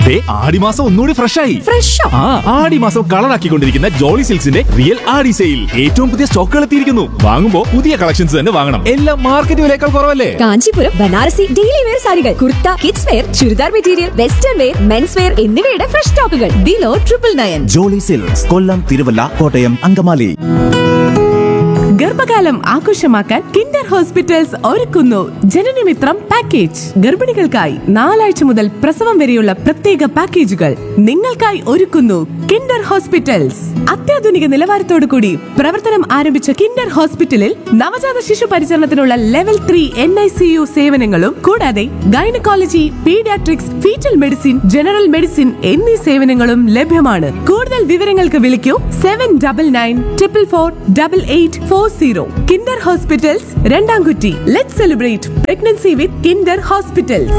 ദേ ആടിമാസം ഒന്നുകൂടി ഫ്രഷ് ആയി ഫ്രഷോ ആ ആടിമാസം കളറാക്കിക്കൊണ്ടിരിക്കുന്ന ജോളി സിൽക്സിന്റെ റിയൽ ആടി സെയിൽ ഏറ്റവും പുതിയ സ്റ്റോക്കുകൾ എത്തിയിരിക്കുന്നു വാങ്ങുമ്പോ പുതിയ കളക്ഷൻസ് തന്നെ വാങ്ങണം എല്ലാം മാർക്കറ്റ് വിലയേക്കാൾ കുറവല്ലേ കാഞ്ചീപുരം ബനാറസി ഡെയിലി വെയർ സാരികൾ kurta kids wear churidar material western wear men's wear എന്നിവയുടെ ഫ്രഷ് സ്റ്റോക്കുകൾ below triple nine Jolly Silks Kollam Thiruvalla Kottayam Angamaly ഗർഭകാലം ആഘോഷമാക്കാൻ കിൻഡർ ഹോസ്പിറ്റൽസ് ഒരുക്കുന്നു ജനനമിത്രം പാക്കേജ് ഗർഭിണികൾക്കായി നാലാഴ്ച മുതൽ പ്രസവം വരെയുള്ള പ്രത്യേക പാക്കേജുകൾ നിങ്ങൾക്കായി ഒരുക്കുന്നു കിൻഡർ ഹോസ്പിറ്റൽസ് അത്യാധുനിക നിലവാരത്തോടു കൂടി പ്രവർത്തനം ആരംഭിച്ച കിൻഡർ ഹോസ്പിറ്റലിൽ നവജാത ശിശു പരിചരണത്തിനുള്ള level three N I C U സേവനങ്ങളും കൂടാതെ gynaecology paediatrics fetal medicine general medicine എന്നീ സേവനങ്ങളും ലഭ്യമാണ് കൂടുതൽ വിവരങ്ങൾക്ക് വിളിക്കൂ seven double nine triple four double eight four zero Kinder hospitals Randamkutty let celebrate pregnancy with Kinder hospitals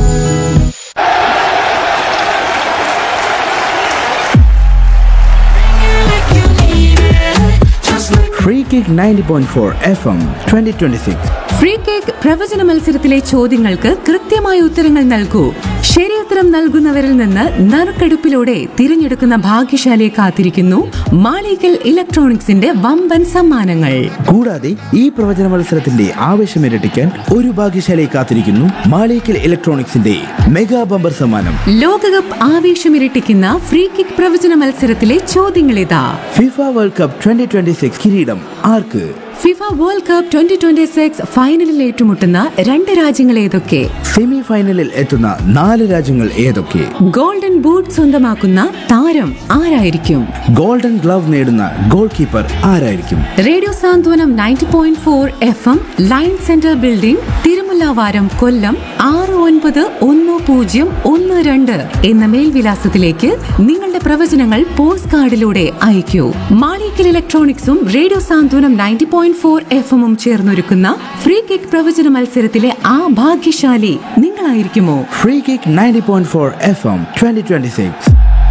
Free Kick 90.4 FM 2026. Free kick പ്രവചന മത്സരത്തിലെ ചോദ്യങ്ങൾക്ക് കൃത്യമായ ഉത്തരങ്ങൾ നൽകൂ ശരിയുത്തരം നൽകുന്നവരിൽ നിന്ന് നറുക്കെടുപ്പിലൂടെ തിരഞ്ഞെടുക്കുന്ന ഭാഗ്യശാലിയെ കാത്തിരിക്കുന്നു മാളികൽ ഇലക്ട്രോണിക്സിന്റെ വമ്പൻ സമ്മാനങ്ങൾ കൂടാതെ ഈ പ്രവചന മത്സരത്തിന്റെ ആവേശം ഇരട്ടിക്കാൻ ഒരു ഭാഗ്യശാലയെ കാത്തിരിക്കുന്നു മാളിക്കൽ ഇലക്ട്രോണിക്സിന്റെ മെഗാ ബമ്പർ സമ്മാനം ലോകകപ്പ് ആവേശമിരട്ടിക്കുന്ന ഫ്രീ കിക്ക് പ്രവചന മത്സരത്തിലെ ചോദ്യങ്ങളിതാ ഫിഫ വേൾഡ് കപ്പ് 2026 കിരീടം ആർക്ക് FIFA world cup twenty twenty six ഫൈനലിൽ ഏറ്റുമുട്ടുന്ന രണ്ട് രാജ്യങ്ങൾ ഏതൊക്കെ സെമി ഫൈനലിൽ എത്തുന്ന നാല് രാജ്യങ്ങൾ ഏതൊക്കെ ഗോൾഡൻ ബൂട്ട് സ്വന്തമാക്കുന്ന താരം ആരായിരിക്കും ഗോൾഡൻ ഗ്ലവ് നേടുന്ന ഗോൾ കീപ്പർ ആരായിരിക്കും radio Santhwanam ninety point four F M line centre building Thirumullavaram Kollam ആറ് ഒൻപത് ഒന്ന് പൂജ്യം ഒന്ന് രണ്ട് എന്ന മേൽവിലാസത്തിലേക്ക് നിങ്ങളുടെ പ്രവചനങ്ങൾ പോസ്റ്റ് കാർഡിലൂടെ അയക്കൂ മാളിക്കൽ ഇലക്ട്രോണിക്സും radio Santhwanam ninety point four F എമ്മും ചേർന്നൊരുക്കുന്ന ഫ്രീ കിക്ക് പ്രവചന മത്സരത്തിലെ ആ ഭാഗ്യശാലി നിങ്ങളായിരിക്കുമോ free kick 90.4 F M 2026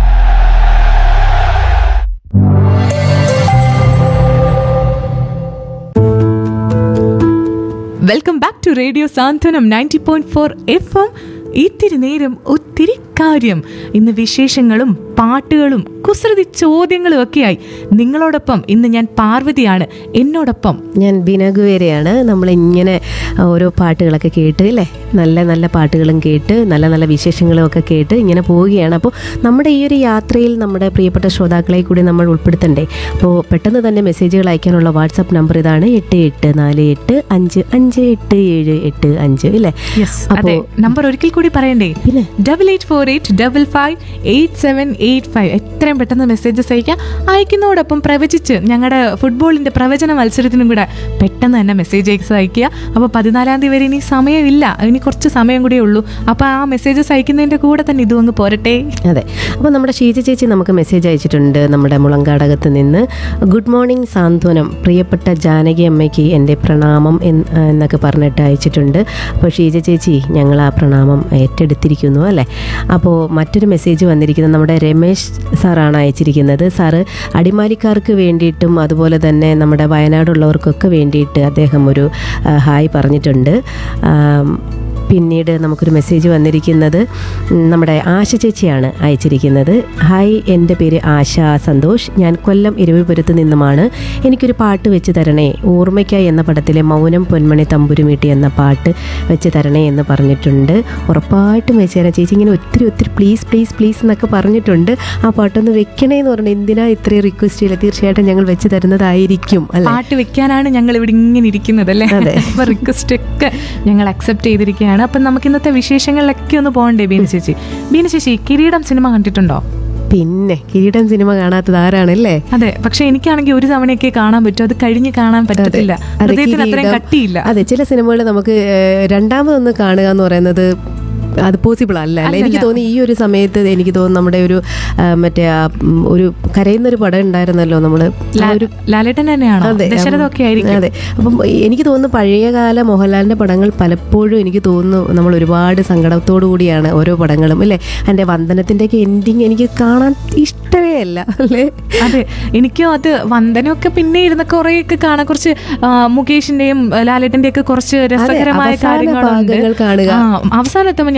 welcome back to radio Santhwanam ninety point four F M ഇത്തിരി നേരം ഒത്തിരി കാര്യം ഇന്ന് വിശേഷങ്ങളും പാട്ടുകളും കുസൃതി ചോദ്യങ്ങളും ഒക്കെയായി നിങ്ങളോടൊപ്പം ഇന്ന് ഞാൻ പാർവതിയാണ് എന്നോടൊപ്പം ഞാൻ ബിനഗുവേരയാണ് നമ്മളിങ്ങനെ ഓരോ പാട്ടുകളൊക്കെ കേട്ട് അല്ലേ നല്ല നല്ല പാട്ടുകളും കേട്ട് നല്ല നല്ല വിശേഷങ്ങളും ഒക്കെ കേട്ട് ഇങ്ങനെ പോവുകയാണ് അപ്പോൾ നമ്മുടെ ഈ ഒരു യാത്രയിൽ നമ്മുടെ പ്രിയപ്പെട്ട ശ്രോതാക്കളെ കൂടി നമ്മൾ ഉൾപ്പെടുത്തണ്ടേ അപ്പോൾ പെട്ടെന്ന് തന്നെ മെസ്സേജുകൾ അയക്കാനുള്ള വാട്സാപ്പ് നമ്പർ ഇതാണ് എട്ട് എട്ട് നാല് എട്ട് അഞ്ച് അഞ്ച് എട്ട് ഏഴ് എട്ട് അഞ്ച് അല്ലേ അതെ നമ്പർ ഒരിക്കൽ കൂടി പറയണ്ടേ പിന്നെ? Double eight four eight double five eight seven eight five എത്രയും പെട്ടെന്ന് മെസ്സേജസ് അയക്കാം അയക്കുന്നതോടൊപ്പം പ്രവചിച്ച് ഞങ്ങളുടെ ഫുട്ബോളിന്റെ പ്രവചന മത്സരത്തിനും കൂടെ പെട്ടെന്ന് തന്നെ മെസ്സേജസ് അയക്കുക അപ്പോൾ പതിനാലാം തീയതി വരെ ഇനി സമയമില്ല ഇനി കുറച്ച് സമയം കൂടിയേ ഉള്ളൂ അപ്പോൾ ആ മെസ്സേജസ് അയക്കുന്നതിന്റെ കൂടെ തന്നെ ഇതും അങ്ങ് പോരട്ടെ അതെ അപ്പോൾ നമ്മുടെ ഷീജ ചേച്ചി നമുക്ക് മെസ്സേജ് അയച്ചിട്ടുണ്ട് നമ്മുടെ മുളങ്കാടകത്ത് നിന്ന് ഗുഡ് മോർണിംഗ് സാന്ത്വനം പ്രിയപ്പെട്ട ജാനകി അമ്മയ്ക്ക് എൻ്റെ പ്രണാമം എന്ന് എന്നൊക്കെ പറഞ്ഞിട്ട് അയച്ചിട്ടുണ്ട് അപ്പോൾ ഷീജ ചേച്ചി ഞങ്ങൾ ആ പ്രണാമം ഏറ്റെടുത്തിരിക്കുന്നു അല്ലേ അപ്പോൾ മറ്റൊരു മെസ്സേജ് വന്നിരിക്കുന്നത് നമ്മുടെ രമേശ് സാറാണ് അയച്ചിരിക്കുന്നത് സാറ് അടിമാലിക്കാർക്ക് വേണ്ടിയിട്ടും അതുപോലെ തന്നെ നമ്മുടെ വയനാടുള്ളവർക്കൊക്കെ വേണ്ടിയിട്ട് അദ്ദേഹം ഒരു ആ, ഹായ് പറഞ്ഞിട്ടുണ്ട് ആം, പിന്നീട് നമുക്കൊരു മെസ്സേജ് വന്നിരിക്കുന്നത് ഉം, നമ്മുടെ ആശ ചേച്ചിയാണ് അയച്ചിരിക്കുന്നത് ഹായ് എൻ്റെ പേര് ആശ സന്തോഷ് ഞാൻ കൊല്ലം ഇരുവിപുരത്ത് നിന്നുമാണ് എനിക്കൊരു പാട്ട് വെച്ച് തരണേ ഓർമ്മയ്ക്കായി എന്ന പടത്തിലെ മൗനം പൊന്മണി തമ്പുരുമീട്ടി എന്ന പാട്ട് വെച്ച് തരണേ എന്ന് പറഞ്ഞിട്ടുണ്ട് ഉറപ്പായിട്ടും വെച്ച് തരാം ചേച്ചി ഇങ്ങനെ ഒത്തിരി ഒത്തിരി പ്ലീസ് പ്ലീസ് പ്ലീസ് എന്നൊക്കെ പറഞ്ഞിട്ടുണ്ട് ആ പാട്ടൊന്ന് വെക്കണേ എന്ന് പറഞ്ഞു എന്തിനാ ഇത്രയും റിക്വസ്റ്റ് ചെയ്യില്ല തീർച്ചയായിട്ടും ഞങ്ങൾ വെച്ച് തരുന്നതായിരിക്കും അല്ലേ പാട്ട് വെക്കാനാണ് ഞങ്ങൾ ഇവിടെ ഇങ്ങനെ ഇരിക്കുന്നത് അല്ലേ അതെ. അപ്പൊ റിക്വസ്റ്റ് ഒക്കെ ഞങ്ങൾ അക്സെപ്റ്റ് ചെയ്തിരിക്കുകയാണ് അപ്പം നമുക്ക് ഇന്നത്തെ വിശേഷങ്ങളിലൊക്കെ ഒന്ന് പോകണ്ടേ ബീന ചേച്ചി ബീന ചേച്ചി കിരീടം സിനിമ കണ്ടിട്ടുണ്ടോ പിന്നെ കിരീടം സിനിമ കാണാത്തത് ആരാണല്ലേ അതെ പക്ഷെ എനിക്കാണെങ്കിൽ ഒരു തവണയൊക്കെ കാണാൻ പറ്റും അത് കഴിഞ്ഞ് കാണാൻ പറ്റത്തില്ല അതെ, ഹൃദയത്തിന് അത്രയും കിരീടം. കട്ടിയില്ല അതെ ചില സിനിമകൾ നമുക്ക് ഏഹ്, രണ്ടാമതൊന്ന് കാണുക എന്ന് പറയുന്നത് അത് പോസിബിൾ അല്ല അല്ലേ എനിക്ക് തോന്നി ഈ ഒരു സമയത്ത് എനിക്ക് തോന്നുന്നു നമ്മുടെ ഒരു ആ, മറ്റേ ആ, ഉം, ഒരു കരയുന്നൊരു പടം ഉണ്ടായിരുന്നല്ലോ നമ്മള് ആ ഒരു ലാലേട്ടൻ തന്നെയാണോ അതെ ദശരഥമൊക്കെ ആയിരിക്കും അതെ അപ്പം എനിക്ക് തോന്നുന്നു പഴയകാല മോഹൻലാലിന്റെ പടങ്ങൾ പലപ്പോഴും എനിക്ക് തോന്നുന്നു നമ്മൾ ഒരുപാട് സങ്കടത്തോടു കൂടിയാണ് ഓരോ പടങ്ങളും അല്ലേ എൻ്റെ വന്ദനത്തിന്റെ ഒക്കെ എൻഡിങ് എനിക്ക് കാണാൻ ഇഷ്ടമേ അല്ല അല്ലേ അതെ എനിക്കും അത് വന്ദനമൊക്കെ പിന്നെ ഇരുന്ന് കുറെയൊക്കെ കാണാൻ കുറച്ച് ആ, മുകേഷിന്റെയും ലാലേട്ടന്റെ ഒക്കെ കുറച്ച് രസകരമായ അവസാന കാര്യങ്ങളുണ്ട് ഭാഗങ്ങൾ കാണുക. ആ, അവസാനം എത്തുമ്പോൾ ഞാൻ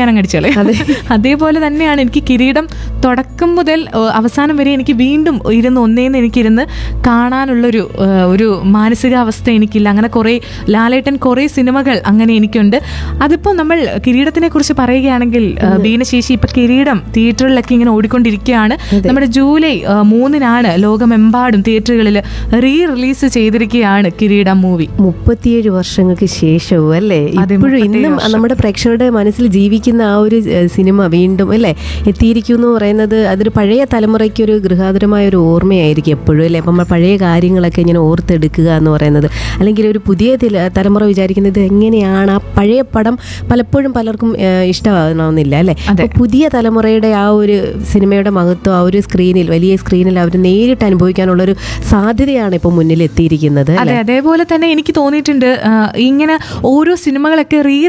ഞാനങ്ങ് അടിച്ചോളെ അതേപോലെ തന്നെയാണ് എനിക്ക് കിരീടം തുടക്കം മുതൽ ഏഹ്, അവസാനം വരെ എനിക്ക് വീണ്ടും ഇരുന്ന് ഒന്നേന്ന് എനിക്കിരുന്ന് കാണാനുള്ളൊരു ഏഹ്, ഒരു മാനസികാവസ്ഥ എനിക്കില്ല അങ്ങനെ കുറേ ലാലേട്ടൻ കുറേ സിനിമകൾ അങ്ങനെ എനിക്കുണ്ട് അതിപ്പോൾ നമ്മൾ കിരീടത്തിനെ കുറിച്ച് പറയുകയാണെങ്കിൽ ഏഹ്, ബീനശേഷി ഇപ്പൊ കിരീടം തിയേറ്ററിലൊക്കെ ഇങ്ങനെ ഓടിക്കൊണ്ടിരിക്കുകയാണ് നമ്മുടെ ജൂലൈ ഏഹ്, മൂന്നിനാണ് ലോകമെമ്പാടും തിയേറ്ററുകളിൽ റീ റിലീസ് ചെയ്തിരിക്കുകയാണ് കിരീടം മൂവി മുപ്പത്തിയേഴ് വർഷങ്ങൾക്ക് ശേഷവും അല്ലേ അതെ, ഇപ്പോഴും 37 ഇന്നും വർഷം. നമ്മുടെ പ്രേക്ഷകരുടെ മനസ്സിൽ ജീവിക്കുന്ന ആ ഒരു ഏഹ്, സിനിമ വീണ്ടും അല്ലേ എത്തിയിരിക്കും എന്ന് പറയുന്നത് അതൊരു പഴയ തലമുറയ്ക്ക് ഒരു ഗൃഹാതുരമായ ഒരു ഓർമ്മയായിരിക്കും എപ്പോഴും അല്ലേ അപ്പം നമ്മൾ പഴയ കാര്യങ്ങളൊക്കെ ഇങ്ങനെ ഓർത്തെടുക്കുക എന്ന് പറയുന്നത് അല്ലെങ്കിൽ ഒരു പുതിയ തില- തലമുറ വിചാരിക്കുന്നത് എങ്ങനെയാണ് ആ പഴയ പടം പലപ്പോഴും പലർക്കും ഏഹ്, ഇഷ്ടമാകണമെന്നില്ല അല്ലേ അതെ. അപ്പോൾ പുതിയ തലമുറയുടെ ആ ഒരു സിനിമയുടെ മഹത്വം ആ ഒരു സ്ക്രീനിൽ വലിയ സ്ക്രീനിൽ അവർ നേരിട്ട് അനുഭവിക്കാനുള്ളൊരു സാധ്യതയാണ് ഇപ്പോൾ മുന്നിൽ എത്തിയിരിക്കുന്നത് അതെ അല്ലേ അതേപോലെ തന്നെ എനിക്ക് തോന്നിയിട്ടുണ്ട് ആ, ഇങ്ങനെ ഓരോ സിനിമകളൊക്കെ റീ